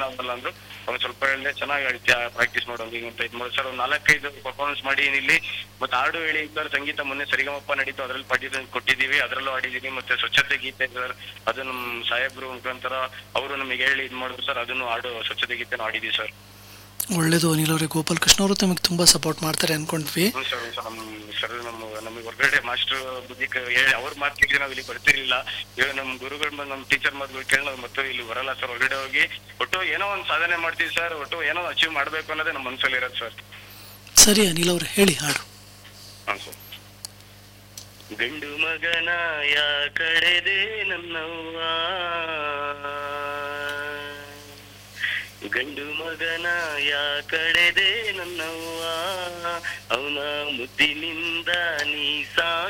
ಆಗಲ್ಲ ಅಂದ್ರು ಅವ್ರು ಸ್ವಲ್ಪ ಹೇಳಿದೆ ಚೆನ್ನಾಗಿ ಹೇಳ್ತೀಯ ಪ್ರಾಕ್ಟೀಸ್ ಮಾಡೋಂಗೆ ಹಿಂಗೆ ಅಂತ ಇದ್ ಮಾಡಿ ಸರ್ ಒಂದು ನಾಲ್ಕೈದು ಪರ್ಫಾರ್ಮೆನ್ಸ್ ಮಾಡಿ ಇಲ್ಲಿ ಮತ್ತೆ ಹಾಡು ಹೇಳಿ ಸರ್ ಸಂಗೀತ ಮೊನ್ನೆ ಸರಿಗಮಪ್ಪ ನಡೀತು ಅದ್ರಲ್ಲಿ ಪಾರ್ಟಿಸಿಪೇಟ್ ಕೊಟ್ಟಿದ್ದೀವಿ ಅದರಲ್ಲೂ ಆಡಿದೀನಿ ಮತ್ತೆ ಸ್ವಚ್ಛತೆ ಗೀತೆ ಸರ್ ಅದು ನಮ್ ಸಾಹೇಬ್ರು ಮುಖಾಂತರ ಅವರು ನಮಗೆ ಹೇಳಿ ಇದ್ ಮಾಡಿದ್ರು ಸರ್ ಅದನ್ನು ಹಾಡು ಸ್ವಚ್ಛತೆ ಗೀತೆನೂ ಆಡಿದೀವಿ ಸರ್ ಒಳ್ಳೇದು ಅನಿಲ್ ಅವರೇ ಗೋಪಾಲ್ ಕೃಷ್ಣ ಅವರು ತಮಗೆ ತುಂಬ ಸಪೋರ್ಟ್ ಮಾಡ್ತಾರೆ ಅನ್ಕೊಂಡ್ವಿ ಹ್ಞೂ ಸರ್ ಸರ್ ನಮ್ಮ ಸರ್ ನಮ್ಮ ನಮಗೆ ಹೊರಗಡೆ ಮಾಸ್ಟರ್ ಬುದ್ಧಿ ಕ- ಹೇಳಿ ಅವ್ರ ಮಾತು ಕೇಳಿದ್ರೆ ನಾವು ಇಲ್ಲಿ ಬರ್ತಿರ್ಲಿಲ್ಲ ಇವಾಗ ನಮ್ಮ ಗುರುಗಳು ಬಂದು ನಮ್ಮ ಟೀಚರ್ ಮಾತುಗಳು ಕೇಳಿ ನಾವು ಮತ್ತೆ ಇಲ್ಲಿ ಬರಲ್ಲ ಸರ್ ಹೊರಗಡೆ ಹೋಗಿ ಒಟ್ಟು ಏನೋ ಒಂದು ಸಾಧನೆ ಮಾಡ್ತೀವಿ ಸರ್ ಒಟ್ಟು ಏನೋ ಅಚೀವ್ ಮಾಡ್ಬೇಕು ಅನ್ನೋದೇ ನಮ್ಮ ಮನಸ್ಸಲ್ಲಿ ಇರೋದು ಸರ್ ಸರಿ ಅನಿಲ್ ಅವರೇ ಹೇಳಿ ಹಾಡು ಹಾಂ ಸರ್ ಗಂಡು ಮಗನ ಯಾ ಕಡೆದೆ ನನ್ನವ್ವ ಗಂಡು ಮಗನ ಯಾ ಕಡೆದೆ ನನ್ನವ್ವ ಅವನ ಮುದ್ದಿನಿಂದ ನೀ ಸಾ